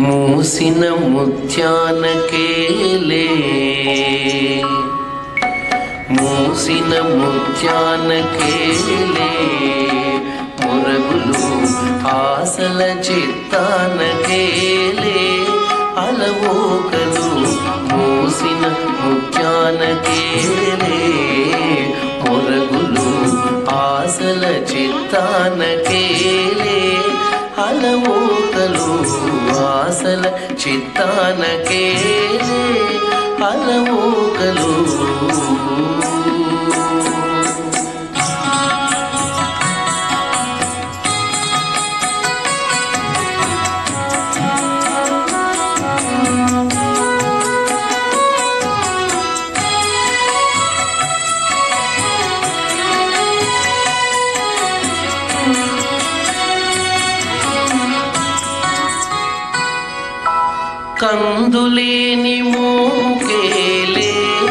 మూసిన ముత్యానకేలే మూసిన ముత్యానకేలే మురగులు ఆశల చిత్తానకేలే అలవోకలు మూసిన ముత్యానకేలే మొరగులు ఆశల చిత్తానకేలే అలవోకలు ఆశల చిత్తానకేలే అలవోకలు కందులేని మోకేలే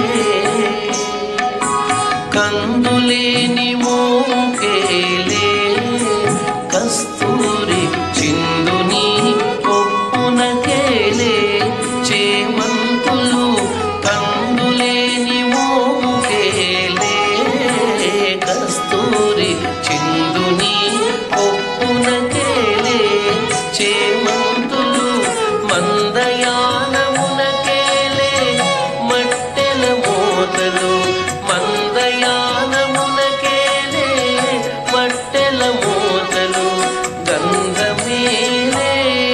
కందులేని మోకేలే కస్తూరి చిందుని ఒప్పునకేలే చేమంతులు కందులేని మోకేలే కస్తూరి చిందుని ఒప్పునకేలే చేమంతులు మందయానమునకేలే మట్టెల మోతలు మందయానమునకేలే మట్టెల మోతలు గంధమేలే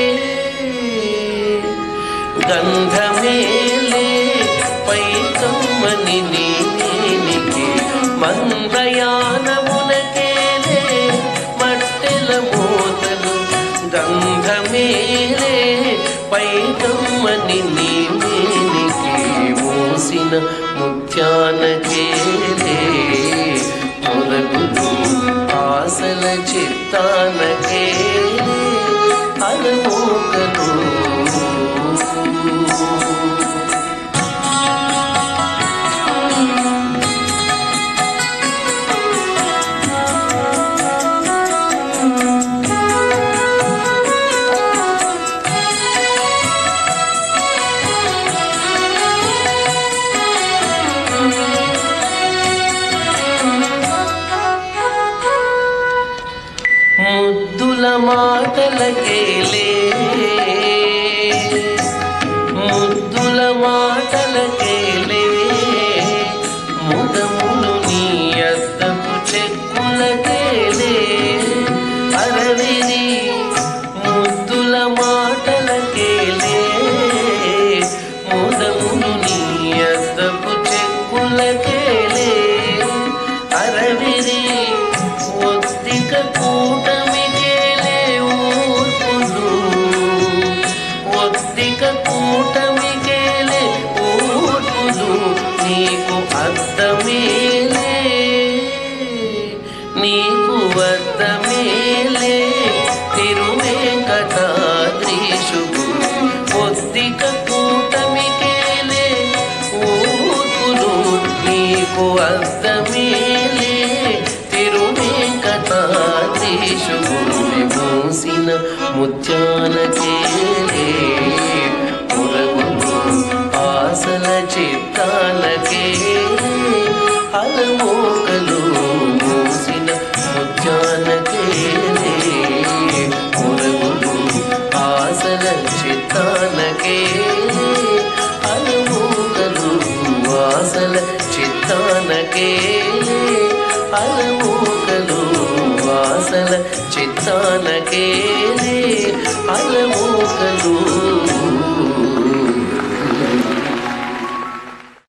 గంధమేలే పైకమ్మని నీనికి మందయానమునకేలే మట్టెల మోతలు గంధమేలే పైకమ్మని నీనికి మోసిన ముత్యానకేలే మొరగులు ఆశల చిత్తానకేలే అలమోకలు ముద్దుల మాటలకేలే ముద్దుల మాటలకేలే ముదములు నీ అద్దపు చెక్కులకేలే అరవిరి ముద్దుల మాటలకేలే ముదములు నీ అద్దపు చెక్కులకేలే అరవిరి ఒత్తిక కూటమికేలే ఊర్పులు ఒత్తిక కూటమికేలే ఊర్పులు నీకు అద్దమేలే నీకు అద్దమేలే తిరువేంకటాద్రీషుకు ఒత్తిక కూటమికేలే ఊర్పులు నీకు అద్దమేలే తిరువేంకటాద్రీషుకు మూసిన ముత్యాలకేలే పురగులు ఆశల చిత్తాలకేలే అలమోకలు మూసిన ముత్యాలకేలే పురగులు ఆశల చిత్తాలకేలే అలమోకలు వాసల చిత్తానకేలే అలమోకలు వాసల చిత్తానకేలే అలమోకలు